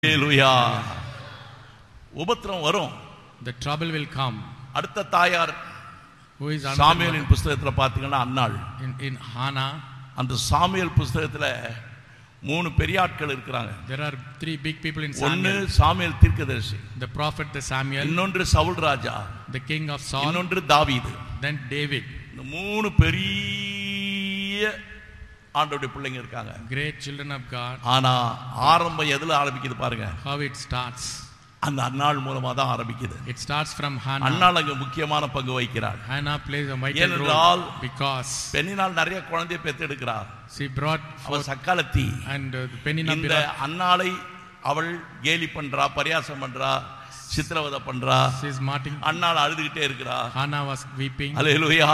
ஹalleluya உபத்திரம் வரும் The trouble will come. அடுத்த தாயார் Who is another சாமுவேலின் புஸ்தகத்துல பாத்தீங்கன்னா அன்னாள் mother? in, in Hannah? அந்த சாமுவேல் புஸ்தகத்துல மூணு பெரிய ஆட்கள் இருக்கிறாங்க There are three big people in ஒன்னு Samuel. சாமுவேல் தீர்க்கதரிசி The prophet, the Samuel, இன்னொன்று சவுல் ராஜா the king of Saul, இன்னொன்று தாவீது then David. இந்த மூணு பெரிய ஆண்டோடைய பிள்ளைங்க இருக்காங்க Great children of God. ஆனா ஆரம்பம் எதுல ஆரம்பிக்குது பாருங்க How it starts. அந்த அன்னாள் மூலமா தான் ஆரம்பிக்குது It starts from Hannah. அன்னாள் அங்க முக்கியமான பங்கு வகிக்கிறாள் Hannah plays a vital ஏனென்றால் role because பெண்ணினால் நிறைய குழந்தைய பெத்தெடுக்கிறார் she brought அவள் forth சக்காலத்தி and uh, Penina இந்த அன்னாளை அவள் கேலி பண்றா பரியாசம் பண்றா சித்திரவதை பண்றா she is martyring. அன்னாள் அழுதுகிட்டே இருக்கிறா Hannah was weeping. அல்லேலூயா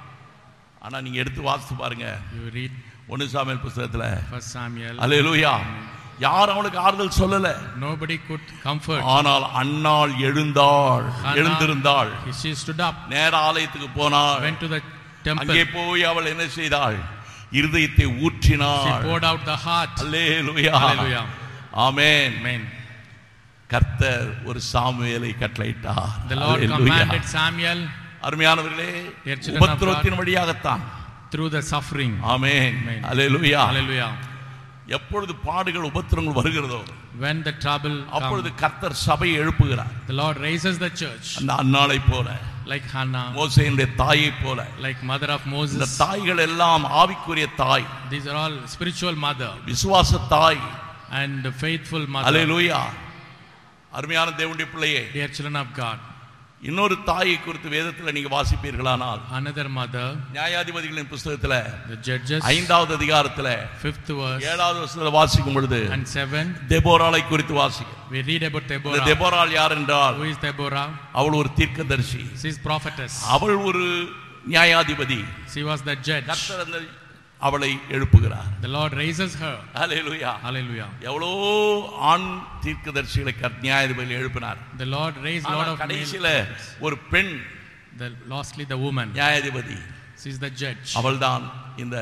ஆனா நீங்க எடுத்து வாசித்து பாருங்க You read ஒன்னு சாமியல் புஸ்தகத்துல First Samuel. அல்லேலூயா யாரும் அவளுக்கு ஆறுதல் சொல்லல Nobody could comfort. ஆனால் அன்னாள் எழுந்தாள் Hannah- எழுந்திருந்தாள் She stood up, நேர ஆலயத்துக்கு போனாள் went to the temple. அங்கே போய் அவள் என்ன செய்தாள் இருதயத்தை She ஊற்றினாள் poured out the heart. Hallelujah Hallelujah. Amen Amen. கர்த்தர் ஒரு சாமுவேலை கட்டளையிட்டார் The Lord Hallelujah. commanded Samuel அருமையானவர்களே Dear children of உபத்திரவத்தின் வழியாகத்தான் through the suffering. Amen Amen. Hallelujah Hallelujah. எப்பொழுது பாடுகள் உபத்திரங்கள் வருகிறதோ When the trouble அப்பொழுது comes, கர்த்தர் சபையை எழுப்புகிறார் the Lord raises the church அந்த அன்னாளை போல like Hannah, மோசையினுடைய தாயை போல like mother of இந்த Moses. தாய்கள் எல்லாம் ஆவிக்குரிய தாய் These are all spiritual mother விசுவாச தாய் and faithful mother. அல்லேலூயா அருமையான தேவனுடைய பிள்ளையே Dear children of God, இன்னொரு தாயை குறித்து வேதத்தில் நீங்க வாசிப்பீர்களானால் another mother, நியாயாதிபதிகளின் புஸ்தகத்துல the judges, ஐந்தாவது அதிகாரத்துல fifth verse ஏழாவது வருஷத்துல வாசிக்கும் பொழுது and seven. தெபோராளை குறித்து வாசிக்கும் We read about இந்த Deborah. தெபோராள் யார் என்றால் Who is Deborah? அவள் ஒரு தீர்க்கதரிசி She is prophetess. அவள் ஒரு நியாயாதிபதி She was the judge. கர்த்தர் அந்த அவளை எழுப்புகிறார் The Lord raises her. Hallelujah Hallelujah. எவ்வளோ ஆண் தீர்க்கதரிசிகளை கர்- நியாயாதிபதி எழுப்பினார் The Lord raised ஆனா lot of male கடைசியில prophets. ஒரு பெண் The lastly the woman. நியாயாதிபதி She is the judge. அவள்தான் இந்த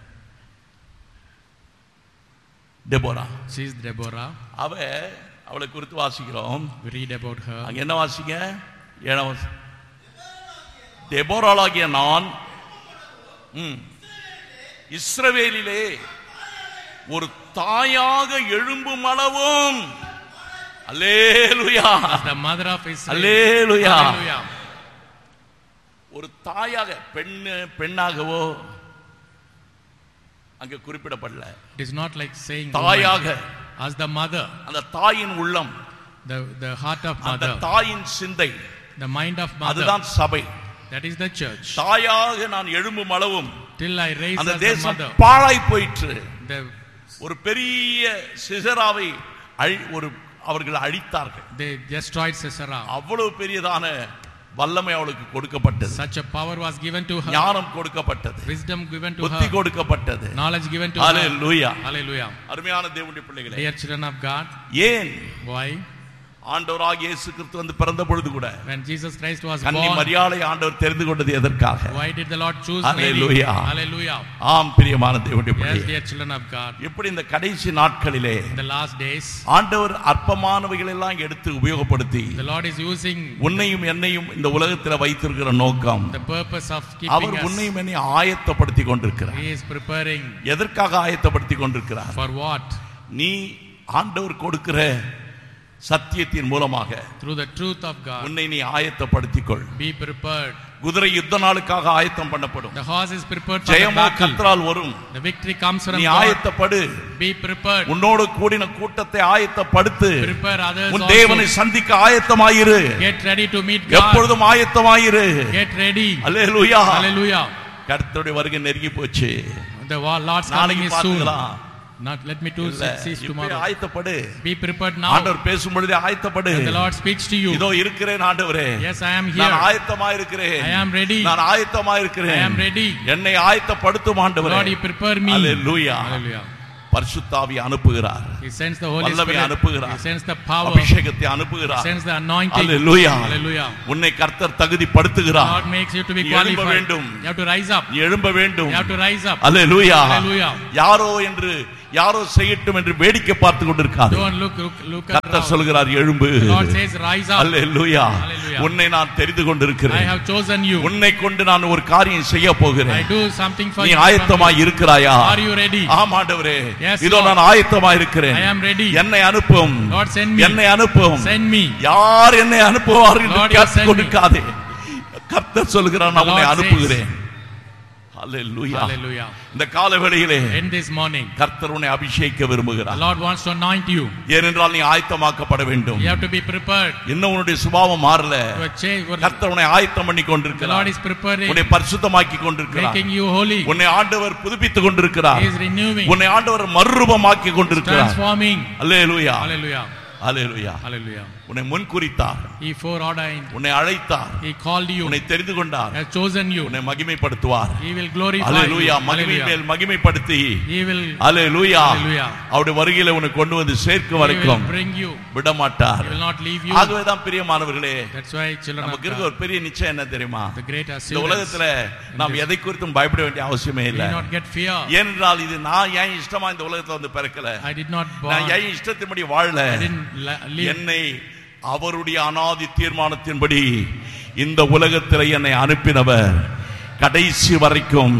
டெபோரா She is Deborah. அவ அவளை குறித்து வாசிக்கிறோம் We read about her. அங்க என்ன வாசிங்க ஏழாம் வசனம். தெபோராளாகிய நான் ம், இஸ்ரவேலிலே ஒரு தாயாக எழும்பும் அளவும் அல்லேலுயா The mother of Israel. அல்லேலுயா Hallelujah. ஒரு தாயாக பெண்ணு பெண்ணாகவோ அங்க குறிப்பிடப்படல It is not like saying தாயாக woman. as the mother, அந்த தாயின் உள்ளம் the, the heart of அந்த mother, தாயின் சிந்தை the mind of mother. அதுதான் சபை That is the church. தாயாக நான் எழும்பும் அளவும் Till I raise அந்த as the தேசம் mother. பாழாய் போயிற்று The, ஒரு பெரிய சிசராவை அழி- ஒரு அவர்கள் அழித்தார்கள் they destroyed Sisera. அவ்வளவு பெரியதான வல்லமை அவளுக்கு கொடுக்கப்பட்டது Such a power was given to her. ஞானம் கொடுக்கப்பட்டது Wisdom given to புத்தி her. கொடுக்கப்பட்டது Knowledge given to her. Hallelujah Hallelujah. அருமையான தேவனுடைய பிள்ளைகளே Dear children of God, ஏன் why? ஆண்டவராக இயேசு கிறிஸ்து வந்து பிறந்த பொழுது கூட When Jesus Christ was கன்னி born, மரியாதை ஆண்டவர் தெரிந்து கொண்டது எதற்காக why did the Lord choose Mary? Hallelujah. Hallelujah. ஆம் பிரியமான தேவனுடைய Yes, பிள்ளைகளே dear children of God. எப்படி இந்த கடைசி நாட்களிலே In the last days, ஆண்டவர் அற்பமானவைகள் எல்லாம் எடுத்து உபயோகப்படுத்தி the Lord is using உன்னையும் என்னையும் இந்த உலகத்தில் வைத்திருக்கிற நோக்கம் the purpose of our keeping us. உன்னையும் என்னையும் ஆயத்தப்படுத்தி கொண்டிருக்கிறார் He is preparing எதற்காக ஆயத்தப்படுத்தி கொண்டிருக்கிறார் for what? நீ ஆண்டவர் கொடுக்கிற சத்தியத்தின் மூலமாக Through the truth of God. உன்னை நீ ஆயத்தப்படுத்திக் கொள் Be prepared. குதிரை யுத்த நாளுக்காக ஆயத்தம் பண்ணப்படும் The horse is prepared for the ஜெயமோ battle. கர்த்தரால் வரும் The victory comes from நீ God. ஆயத்தப்படு Be prepared. உன்னோடு கூடின கூட்டத்தை ஆயத்தப்படுத்து Prepare others உன் தேவனை also. சந்திக்க ஆயத்தமாயிரு Get ready to meet God. எப்பொழுதும் ஆயத்தமாயிரு Get ready. அல்லேலூயா Hallelujah. கர்த்தருடைய வருகை நெருங்கி போச்சு The wa- Lord's coming நாளைக்கு is soon. பார்த்துக்கலாம் Not let me to இல்ல, cease இப்பயே tomorrow. ஆயத்தப்படு Be prepared now. ஆண்டவர் பேசும் பொழுதே ஆயத்தப்படு When the Lord speaks to you. இதோ இருக்கிறேன் ஆண்டவரே Yes, I am நான் here. ஆயத்தமா இருக்கிறேன் I am ready. நான் ஆயத்தமா I இருக்கிறேன் am ready. என்னை ஆயத்தப்படுத்தும் ஆண்டவரே Lord, you prepare me. Hallelujah Hallelujah. பரிசுத்தாவி அனுப்புகிறார் He sends the Holy வல்லமை Spirit. அனுப்புகிறார். He sends the power. அபிஷேகத்தை He அனுப்புகிறார் sends the anointing. Hallelujah Hallelujah. உன்னை கர்த்தர் தகுதிப்படுத்துகிறார் God makes you to be நீ எழும்ப qualified. வேண்டும். You have to rise up. நீ எழும்ப வேண்டும் You have to rise up. Hallelujah Hallelujah. யாரோ என்று யாரோ செய்யட்டும் என்று வேடிக்கை பார்த்து கொண்டிருக்காது Don't look, look, look கர்த்தர் around. சொல்கிறார் எழும்பு The Lord says, rise up. Hallelujah Hallelujah. உன்னை நான் தெரிந்து I கொண்டிருக்கிறேன் have chosen you. உன்னை கொண்டு நான் ஒரு காரியம் செய்ய I போகிறேன் do something for நீ you. ஆயத்தமாய் இருக்கிறாயா Are you ready? ஆமாண்டவரே Yes, இதோ Lord. நான் ஆயத்தமாய் இருக்கிறேன் I am ready. என்னை அனுப்பும் Lord, send me. என்னை அனுப்பும் Send me. யார் என்னை அனுப்புவார் என்று Lord, you கேட்டுக் send me. கொடுக்காதே கர்த்தர் சொல்கிறார் நான் The உன்னை Lord அனுப்புகிறேன் அல்லேலூயா Hallelujah. இந்த காலவேளையிலே In this morning, கர்த்தர் உன்னை அபிஷேகிக்க the விரும்புகிறார் Lord wants to anoint you. ஏனென்றால் நீ ஆயத்தமாக்கப்பட வேண்டும் You have to be prepared இன்னும் உன்னுடைய சுபாவம் மாறல to change. The கர்த்தர் உன்னை ஆயத்தம் பண்ணி Lord கொண்டிருக்கிறார் is preparing, உன்னை பரிசுத்தமாக்கி கொண்டிருக்கிறார் making you holy. உன்னை ஆண்டவர் புதுப்பித்துக் கொண்டிருக்கிறார் He is renewing, உன்னை ஆண்டவர் மறுரூபமாக்கி கொண்டிருக்கிறார் transforming. அல்லேலூயா Hallelujah. அல்லேலூயா Hallelujah. உன்னை முன்குறித்தார் He foreordained. உன்னை அழைத்தார் He called you. உன்னை தெரிந்து கொண்டார் Has chosen you. உன்னை மகிமைப்படுத்துவார் He will glorify you. அல்லேலூயா மகிமை Hallelujah. மேல் மகிமைப்படுத்தி He will, அல்லேலூயா Hallelujah. அவருடைய வருகையில உன்னை கொண்டு வந்து சேர்க்கும் he will வரைக்கும் bring you. விட மாட்டார் He will not leave you. ஆகவேதான் பிரியமானவர்களே That's why children of நமக்கு இருக்க God, ஒரு பெரிய நிச்சயம் என்ன தெரியுமா the great இந்த assurance, உலகத்துல நாம் எதை குறித்தும் பயப்பட வேண்டிய அவசியமே we இல்ல not get fear. ஏனென்றால் இது நான் ஏன் இஷ்டமா இந்த உலகத்துல வந்து பிறக்கல I did not நான் born. ஏன் இஷ்டத்தின்படி வாழல I didn't la- live. என்னை அவருடைய அனாதி தீர்மானத்தின்படி இந்த உலகத்தில் என்னை அனுப்பினவர் கடைசி வரைக்கும்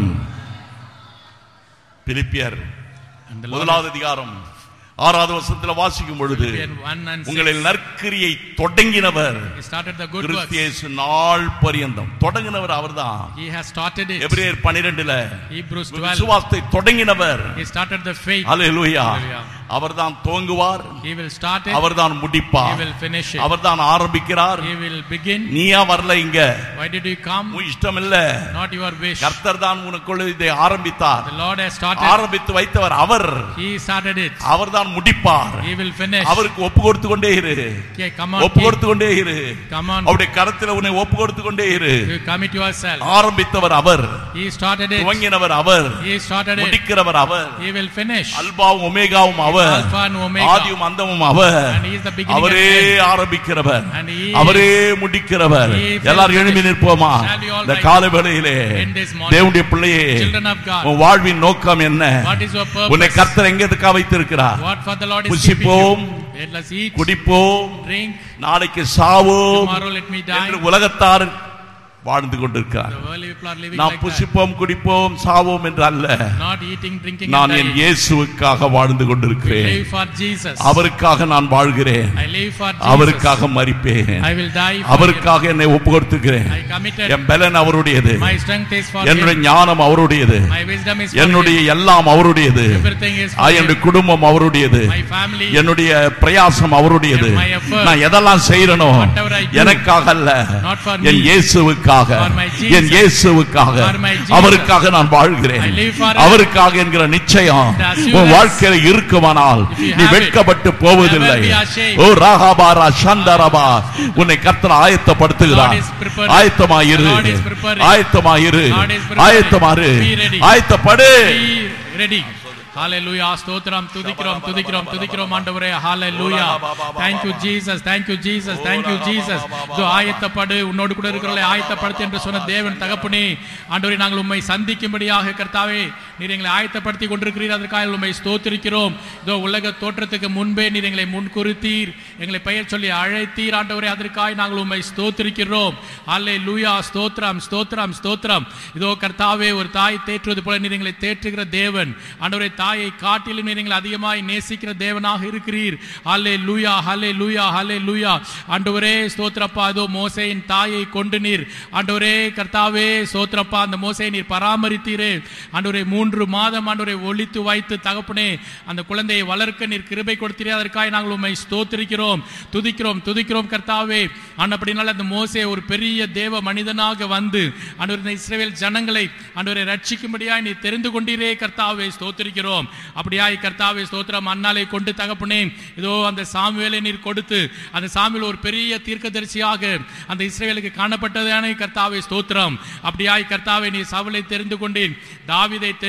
பிலிப்பியர் And the Lord முதலாவது அதிகாரம் ஆறாவது வருஷத்துல வாசிக்கும் பொழுது Philippians 1 and 6, உங்களில் நற்கிரியை தொடங்கினவர் He started the good work. கிறிஸ்தியேசு நாள் பரியந்தம் தொடங்கினவர் அவர்தான் He has started it. எபிரேயர் பனிரெண்டுல Hebrews 12. விசுவாசத்தை தொடங்கினவர் He started the faith. Hallelujah Hallelujah. அவர்தான் துவங்குவார் He will start it. அவர்தான் He முடிப்பார் will finish it. அவர்தான் ஆரம்பிக்கிறார் He will begin. நீயா வரல இங்க Why did you come? உன் இஷ்டம் இல்ல Not your wish. கர்த்தர் தான் உனக்குள்ள இதை ஆரம்பித்தார் The Lord has started. ஆரம்பித்து வைத்தவர் அவர் He started it. அவர்தான் முடிப்பார் He will finish. அவருக்கு ஒப்பு கொடுத்து கொண்டே இரு Okay, come on. ஒப்பு keep- கொடுத்து கொண்டே இரு Come on. அவருடைய கரத்துல உன்னை ஒப்பு கொடுத்து கொண்டே இரு You commit yourself. ஆரம்பித்தவர் our He started it. துவங்கினவர் our He started it. முடிக்கிறவர் our He will finish. அல்பாவும் ஒமேகாவும் our Alpha and Omega. ஆதியும் அந்தமும் அவர் And he is the beginning அவரே and end. ஆரம்பிக்கிறவர் And he அவரே முடிக்கிறவர் He will எல்லாரும் எழும்பி finish. நிற்போமா Shall we all இந்த rise கால வேளையிலே in this morning? தேவனுடைய பிள்ளையே Children of God. உன் வாழ்வின் நோக்கம் என்ன What is your உன்னை purpose? கர்த்தர் எங்கதுக்கா வைத்திருக்கிறார் What for the Lord is keeping புசிப்போம் you? Let us eat, குடிப்போம் drink. நாளைக்கு சாவோம் Tomorrow let me die. என்று உலகத்தார் வாழ்ந்து கொண்டிருக்கிறார் The worldly people are living நாம் like that. புசிப்போம் குடிப்போம் சாவோம் என்று அல்ல Not eating, drinking, நான் and என் dying. இயேசுவுக்காக வாழ்ந்து We கொண்டிருக்கிறேன் live for Jesus. அவருக்காக நான் வாழ்கிறேன் I live for Jesus. அவருக்காக மறிப்பேன் I will die for அவருக்காக என்னை ஒப்பு கொடுத்துக்கிறேன் him. I committed. என் பலன் அவருடையது My strength is for என்னுடைய him. ஞானம் அவருடையது My wisdom is for என்னுடைய him. எல்லாம் அவருடையது Everything is ஆ, for என்னுடைய him. குடும்பம் அவருடையது My family. என்னுடைய பிரயாசம் அவருடையது My effort. நான் எதெல்லாம் செய்யறனோ Whatever I do. எனக்காக அல்ல Not for me. என் இயேசுவுக்காக For my Jesus. என் இயேசுவுக்காக For my Jesus. அவருக்காக நான் வாழ்கிறேன் I live for him. அவருக்காக என்கிற நிச்சயம் The assurance. உன் வாழ்க்கையில இருக்குமானால் If you நீ have it, வெட்கப்பட்டு போவதில்லை never be ashamed. ஓ ராகாபாரா சந்தரபா உன்னை கர்த்தர் ஆயத்தப்படுத்துகிறார் God is preparing. ஆயத்தமாயிரு God is preparing. ஆயத்தமாயிரு God is preparing. ஆயத்தமாரு Be ready. ஆயத்தப்படு Be ready. Hallelujah. ஸ்தோத்திரம் துதிக்கிறோம் துதிக்கிறோம் துதிக்கிறோம் ஆண்டவரே Hallelujah. Thank you Jesus. Thank you Jesus. Thank you Jesus. இதோ ஆயத்தப்படு உன்னோடு கூட இருக்கிறவர்களை ஆயத்தப்படுத்து என்று சொன்ன தேவன் தகப்பனே ஆண்டவரே நாங்கள் உம்மை சந்திக்கும்படியாக கர்த்தாவே நீர் எங்களை ஆயத்தப்படுத்தி கொண்டிருக்கிறீர் அதற்காக உம்மை ஸ்தோத்திரிக்கிறோம் இதோ உலக தோற்றத்துக்கு முன்பே நீர் எங்களை முன்குறித்தீர் எங்களை பெயர் சொல்லி அழைத்தீர் ஆண்டவரே அதற்காக நாங்கள் உம்மை ஸ்தோத்திரிக்கிறோம் அல்லே லூயா ஸ்தோத்திரம் ஸ்தோத்திரம் ஸ்தோத்திரம் இதோ கர்த்தாவே ஒரு தாய் தேற்றுவது போல நீர் எங்களை தேற்றுகிற தேவன் ஆண்டவரே தாயை காட்டிலும் நீர் எங்களை அதிகமாய் நேசிக்கிற தேவனாக இருக்கிறீர் அல்லே லூயா ஹலே லூயா ஹலே லூயா ஆண்டவரே ஸ்தோத்திரப்பா இதோ மோசையின் தாயை கொண்டு நீர் ஆண்டவரே கர்த்தாவே ஸ்தோத்திரப்பா அந்த மோசையை நீர் பராமரித்தீரே ஆண்டவரே மூன்று மாதம் ஆண்டவரை ஒழித்து வைத்து தகப்பனே அந்த குழந்தையை வளர்க்க நீர் கிருபை கொடுத்தீரே அதற்காக நாங்கள் உண்மை ஸ்தோத்திரிக்கிறோம் துதிக்கிறோம் துதிக்கிறோம் கர்த்தாவே ஆனப்படினால அந்த மோசே ஒரு பெரிய தேவ மனிதனாக வந்து ஆண்டவர் இந்த இஸ்ரவேல் ஜனங்களை ஆண்டவரை ரட்சிக்கும்படியாய் நீ தெரிந்து கொண்டீரே கர்த்தாவே ஸ்தோத்திரிக்கிறோம் அப்படியாய் கர்த்தாவே ஸ்தோத்திரம் அண்ணாலை கொண்டு தகப்பனே இதோ அந்த சாமுவேலை நீர் கொடுத்து அந்த சாமுவேல் ஒரு பெரிய தீர்க்கதரிசியாக அந்த இஸ்ரவேலுக்கு காணப்பட்டதான கர்த்தாவே ஸ்தோத்திரம் அப்படியாய் கர்த்தாவே நீ சவலை தெரிந்து கொண்டேன் தாவீதை தெரிந்து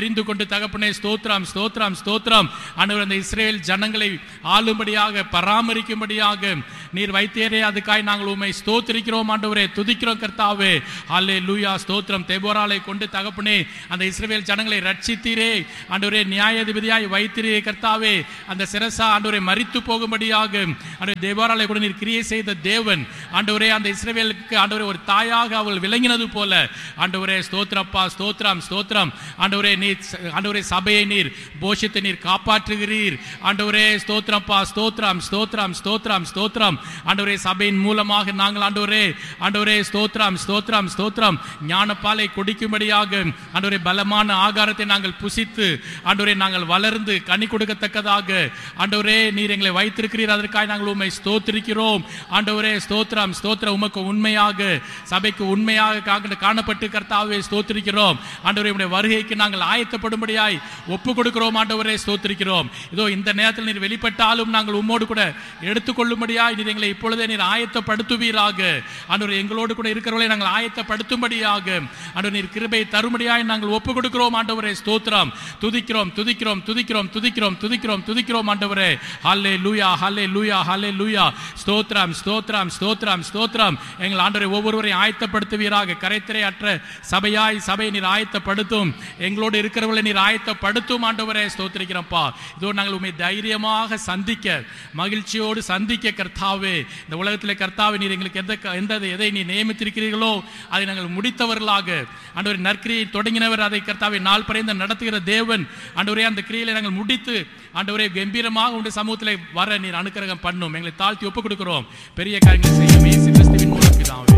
தெரிந்து கொண்டு தகப்பனே ஸ்தோத்திரம் ஸ்தோத்திரம் ஸ்தோத்திரம் ஆண்டவர் அந்த இஸ்ரேல் ஜனங்களை ஆளும்படியாக பராமரிக்கும்படியாக நீர் வைத்தேரே அதுக்காய் நாங்கள் உண்மை ஸ்தோத்திரிக்கிறோம் ஆண்டவரே துதிக்கிறோம் கர்த்தாவே அல்லே லூயா ஸ்தோத்திரம் தெபோராலை கொண்டு தகப்பனே அந்த இஸ்ரவேல் ஜனங்களை ரட்சித்தீரே ஆண்டவரே நியாயாதிபதியாய் வைத்திரே கர்த்தாவே அந்த சிரசா ஆண்டவரை மறித்து போகும்படியாக ஆண்டவரே தேவாராலை கூட நீர் கிரியை செய்த தேவன் ஆண்டவரே அந்த இஸ்ரவேலுக்கு ஆண்டவரே ஒரு தாயாக அவள் விளங்கினது போல ஆண்டவரே ஸ்தோத்திரப்பா ஸ்தோத்திரம் ஸ்தோத்திரம் ஆண்டவரே நீர் ஆண்டவரே சபையை நீர் போஷித்து நீர் காப்பாற்றுகிறீர் ஆண்டவரே ஸ்தோத்திரப்பா ஸ்தோத்திரம் ஸ்தோத்திரம் ஸ்தோத்திரம் ஸ்தோத்திரம் ஆண்டவரே சபையின் மூலமாக நாங்கள் ஆண்டவரே ஆண்டவரே ஸ்தோத்திரம் ஸ்தோத்திரம் ஸ்தோத்திரம் ஞானப்பாலை குடிக்கும்படியாக ஆண்டவரே பலமான ஆகாரத்தை நாங்கள் புசித்து ஆண்டவரே நாங்கள் வளர்ந்து கனி கொடுக்கத்தக்கதாக ஆண்டவரே நீர் எங்களை வைத்திருக்கிறீர் அதற்காக நாங்கள் உண்மை ஸ்தோத்திரிக்கிறோம் ஆண்டவரே ஸ்தோத்திரம் ஸ்தோத்திரம் உமக்கு உண்மையாக சபைக்கு உண்மையாக காக்க- காணப்பட்டு கர்த்தாவே ஸ்தோத்திரிக்கிறோம் ஆண்டவரே உடைய வருகைக்கு நாங்கள் ஆயத்தப்படும்படியாய் ஒப்பு கொடுக்கிறோம் ஆண்டவரே ஸ்தோத்திரிக்கிறோம் இதோ இந்த நேரத்தில் நீர் வெளிப்பட்டாலும் நாங்கள் உம்மோடு கூட எடுத்துக்கொள்ளும்படியாய் நீர் எங்களை இப்பொழுதே நீர் ஆயத்தப்படுத்துவீராக ஆண்டவரே எங்களோடு கூட இருக்கிறவர்களை நாங்கள் ஆயத்தப்படுத்தும்படியாக ஆண்டவர் நீர் கிருபை தரும்படியாய் நாங்கள் ஒப்பு கொடுக்கிறோம் ஆண்டவரே ஸ்தோத்திரம் துதிக்கிறோம் துதிக்கிறோம் துதிக்கிறோம் துதிக்கிறோம் துதிக்கிறோம் துதிக்கிறோம் ஆண்டவரே ஹல்லே லூயா ஹல்லே லூயா ஹல்லே லூயா ஸ்தோத்திரம் ஸ்தோத்திரம் ஸ்தோத்திரம் ஸ்தோத்திரம் எங்கள் ஆண்டவரை ஒவ்வொருவரையும் ஆயத்தப்படுத்துவீராக கரைத்திரை அற்ற சபையாய் சபையை நீர் ஆயத்தப்படுத்தும் எங்களோடு இருக்கிறவர்களை நீர் ஆயத்தப்படுத்தும் ஆண்டவரே ஸ்தோத்திரிக்கிறோம்ப்பா இதோ நாங்கள் உண்மை தைரியமாக சந்திக்க மகிழ்ச்சியோடு சந்திக்க கர்த்தாவே இந்த உலகத்திலே கர்த்தாவே நீர் எங்களுக்கு எந்த எந்த எதை நீ நியமித்திருக்கிறீர்களோ அதை நாங்கள் முடித்தவர்களாக ஆண்டவர் நற்கிரியை தொடங்கினவர் அதை கர்த்தாவை நாள் பறைந்து நடத்துகிற தேவன் ஆண்டவரே அந்த கிரியில நாங்கள் முடித்து ஆண்டவரே கம்பீரமாக உடைய சமூகத்தில் வர நீர் அனுக்கிரகம் பண்ணும் எங்களை தாழ்த்தி ஒப்புக் கொடுக்கிறோம் பெரிய காரியங்களை செய்யும் இயேசு கிறிஸ்துவின் மூலம் பிதாவே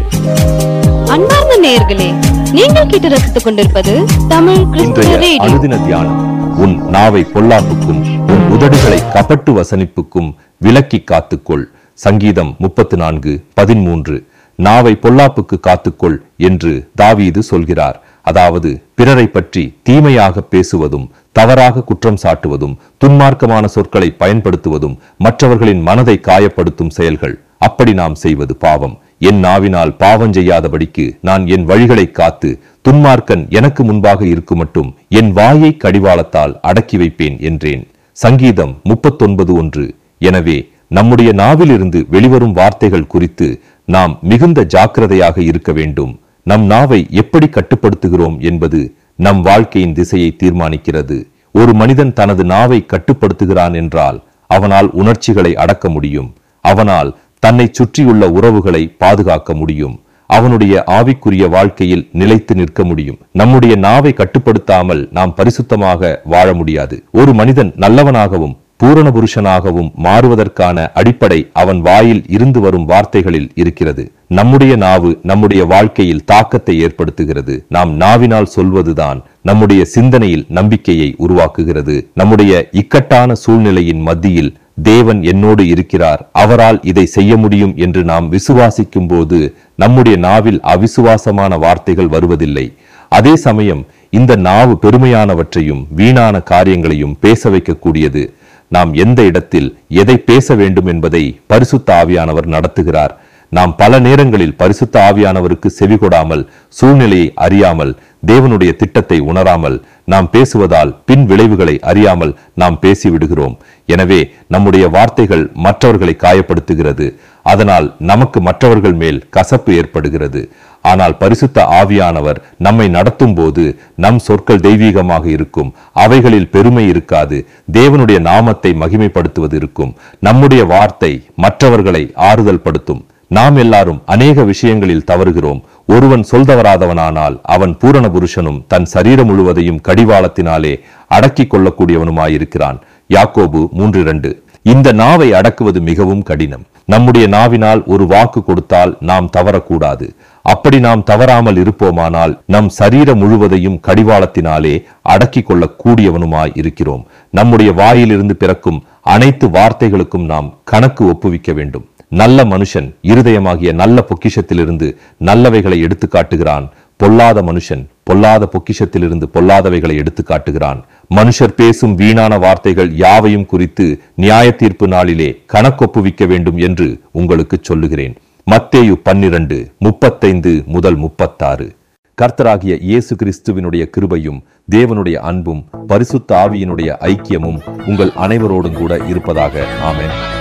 அன்பார்ந்த நேயர்களே நீங்கள் கேட்டு ரசித்துக் கொண்டிருப்பது தமிழ் கிறிஸ்துவ இன்றைய ரேடியோ அனுதின தியானம் உன் நாவை பொல்லாப்புக்கும் உன் உதடுகளை கபட்டு வசனிப்புக்கும் விலக்கி காத்துக்கொள் சங்கீதம் முப்பத்து நான்கு பதிமூன்று நாவை பொல்லாப்புக்கு காத்துக்கொள் என்று தாவீது சொல்கிறார் அதாவது பிறரை பற்றி தீமையாக பேசுவதும் தவறாக குற்றம் சாட்டுவதும் துன்மார்க்கமான சொற்களை பயன்படுத்துவதும் மற்றவர்களின் மனதை காயப்படுத்தும் செயல்கள் அப்படி நாம் செய்வது பாவம் என் நாவினால் பாவம் செய்யாதபடிக்கு நான் என் வழிகளை காத்து துன்மார்க்கன் எனக்கு முன்பாக இருக்கும் மட்டும் என் வாயை கடிவாளத்தால் அடக்கி வைப்பேன் என்றேன் சங்கீதம் முப்பத்தொன்பது ஒன்று எனவே நம்முடைய நாவிலிருந்து வெளிவரும் வார்த்தைகள் குறித்து நாம் மிகுந்த ஜாக்கிரதையாக இருக்க வேண்டும் நம் நாவை எப்படி கட்டுப்படுத்துகிறோம் என்பது நம் வாழ்க்கையின் திசையை தீர்மானிக்கிறது ஒரு மனிதன் தனது நாவை கட்டுப்படுத்துகிறான் என்றால் அவனால் உணர்ச்சிகளை அடக்க முடியும் அவனால் தன்னை சுற்றியுள்ள உறவுகளை பாதுகாக்க முடியும் அவனுடைய ஆவிக்குரிய வாழ்க்கையில் நிலைத்து நிற்க முடியும் நம்முடைய நாவை கட்டுப்படுத்தாமல் நாம் பரிசுத்தமாக வாழ முடியாது ஒரு மனிதன் நல்லவனாகவும் பூரண புருஷனாகவும் மாறுவதற்கான அடிப்படை அவன் வாயில் இருந்து வரும் வார்த்தைகளில் இருக்கிறது நம்முடைய நாவு நம்முடைய வாழ்க்கையில் தாக்கத்தை ஏற்படுத்துகிறது நாம் நாவினால் சொல்வதுதான் நம்முடைய சிந்தனையில் நம்பிக்கையை உருவாக்குகிறது நம்முடைய இக்கட்டான சூழ்நிலையின் மத்தியில் தேவன் என்னோடு இருக்கிறார் அவரால் இதை செய்ய முடியும் என்று நாம் விசுவாசிக்கும் போது நம்முடைய நாவில் அவிசுவாசமான வார்த்தைகள் வருவதில்லை அதே சமயம் இந்த நாவு பெருமையானவற்றையும் வீணான காரியங்களையும் பேச வைக்கக்கூடியது நாம் எந்த இடத்தில் எதை பேச வேண்டும் என்பதை பரிசுத்த ஆவியானவர் நடத்துகிறார் நாம் பல நேரங்களில் பரிசுத்த ஆவியானவருக்கு செவிகொடாமல் சூழ்நிலையை அறியாமல் தேவனுடைய திட்டத்தை உணராமல் நாம் பேசுவதால் பின் விளைவுகளை அறியாமல் நாம் பேசிவிடுகிறோம் எனவே நம்முடைய வார்த்தைகள் மற்றவர்களை காயப்படுத்துகிறது அதனால் நமக்கு மற்றவர்கள் மேல் கசப்பு ஏற்படுகிறது ஆனால் பரிசுத்த ஆவியானவர் நம்மை நடத்தும் போது நம் சொற்கள் தெய்வீகமாக இருக்கும் அவைகளில் பெருமை இருக்காது தேவனுடைய நாமத்தை மகிமைப்படுத்துவது இருக்கும் நம்முடைய வார்த்தை மற்றவர்களை ஆறுதல் படுத்தும் நாம் எல்லாரும் அநேக விஷயங்களில் தவறுகிறோம் ஒருவன் சொல்தவராதவனானால் அவன் பூரண புருஷனும் தன் சரீரம் முழுவதையும் கடிவாளத்தினாலே அடக்கிக் கொள்ளக்கூடியவனுமாயிருக்கிறான் யாக்கோபு மூன்று இரண்டு இந்த நாவை அடக்குவது மிகவும் கடினம் நம்முடைய நாவினால் ஒரு வாக்கு கொடுத்தால் நாம் தவறக்கூடாது அப்படி நாம் தவறாமல் இருப்போமானால் நம் சரீரம் முழுவதையும் கடிவாளத்தினாலே அடக்கிக் கொள்ளக் கூடியவனுமாய் இருக்கிறோம் நம்முடைய வாயிலிருந்து பிறக்கும் அனைத்து வார்த்தைகளுக்கும் நாம் கணக்கு ஒப்புவிக்க வேண்டும் நல்ல மனுஷன் இருதயமாகிய நல்ல பொக்கிஷத்திலிருந்து நல்லவைகளை எடுத்து காட்டுகிறான் பொல்லாத மனுஷன் பொல்லாத பொக்கிஷத்திலிருந்து பொல்லாதவைகளை எடுத்து காட்டுகிறான் மனுஷர் பேசும் வீணான வார்த்தைகள் யாவையும் குறித்து நியாய தீர்ப்பு நாளிலே கணக்கொப்புவிக்க வேண்டும் என்று உங்களுக்கு சொல்லுகிறேன் மத்தேயு பன்னிரண்டு முப்பத்தைந்து முதல் முப்பத்தாறு கர்த்தராகிய இயேசு கிறிஸ்துவினுடைய கிருபையும் தேவனுடைய அன்பும் பரிசுத்த ஆவியினுடைய ஐக்கியமும் உங்கள் அனைவரோடும் கூட இருப்பதாக ஆமென்